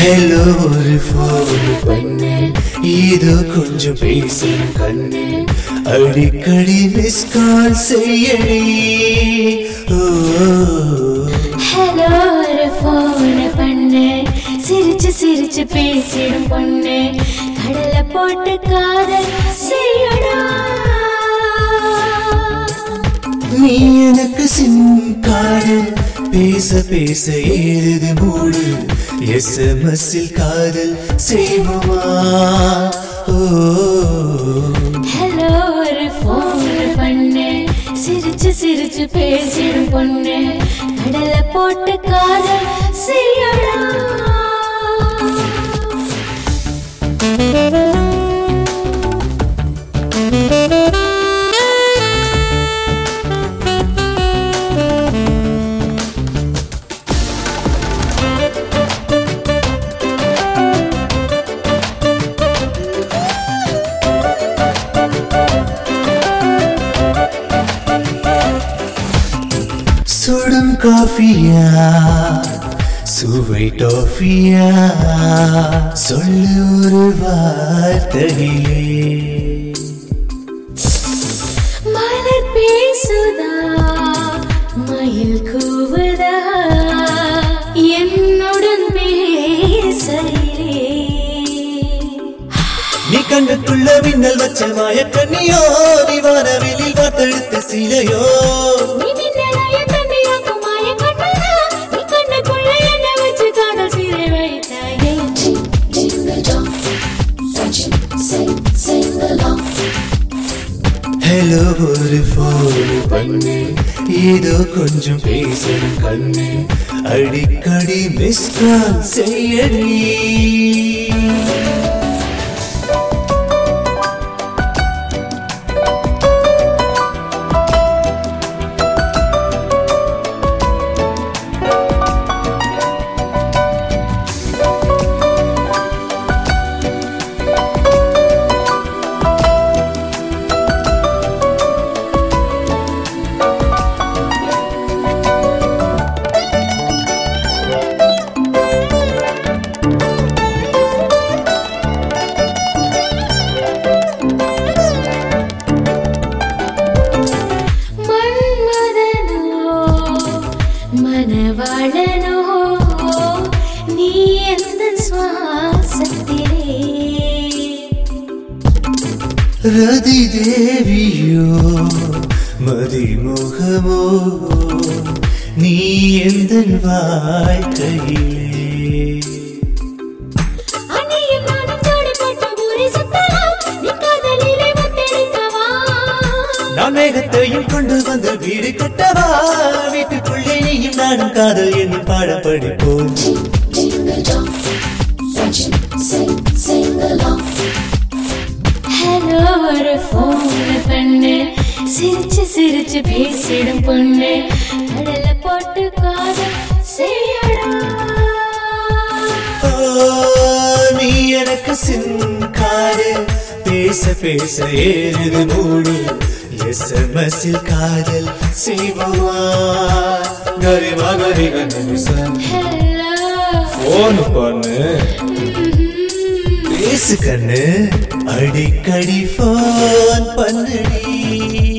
hello ஒரு phone பண்ணு இது கொஞ்சம் பேசணும் கண்ணு அடிக்கடி மிஸ் கால் செய்யடி ஓ ஹலோ ஒரு போன பண்ணு சிரிச்சு சிரிச்சு பேசிடும் பொண்ணு கடலை போட்டு காதல் செய்யடா நீ எனக்கு சிம் காடு பேச பேச ஏறுது மூடு எஸ்எம்எஸ்ஸில் காதல் செய்வோமா ஓ ஹலோ ஒரு போன பண்ணு சிரிச்சு சிரிச்சு பேசிடும் பொண்ணு கடலை போட்டு காதல் செய்யடா சுடும் காஃபியா சுவை டாஃபியா சொல்லு ஒரு வார்த்தையிலே மலர் பேசுதா மயில் கூவுதா என்னுடன் பேசலே நீ கண்ணுக்குள்ள மின்னல் வச்ச மாயக்கண்ணியோ நீ வானவெளியில் வார்த்தெடுத்த சிலையோ நீ மின்னலைய தந்தையாக்கும் மாய கண்ணனா நீ கண்ணுக்குள்ள என்ன வச்சு காதல் சீரை வைத்தாயே ஹலோ ஒரு ஃபோன் பண்ணு ஏதோ கொஞ்சம் பேசணும் கண்ணு அடிக்கடி மிஸ் கால் செய்யடி மன்மதனோ மனவாளனோ நீ எந்த சுவாசத்திலே ரதி தேவியோ மதிமுகமோ நீ எந்த வாழ்க்கையிலே அன்னையும் நானும் ஜோடி போட்ட ஊரை சுத்தலாம் நீ காதலிலே முத்தெடுக்கவா நான் மேகத்தையும் கொண்டு வந்து வீடு கட்டவா வீட்டுக்குள்ளே நீயும் நானும் காதல் என்னும் பாட படிப்போம் ஹலோ ஒரு போன் பண்ணு சிரிச்சு சிரிச்சு பேசிடும் பொண்ணு கடலை போட்டு காதல் செய்யடா ஓ, நீ எனக்கு சின்காரு பேச பேச ஏறுது மூடு எஸ்எம்எஸ்ஸில் காதல் செய்வோமா கரிமா கரி கண்ணு ஹலோ போன் பண்ணு பேசு கண்ணு அடிக்கடி போன் பண்ணுடி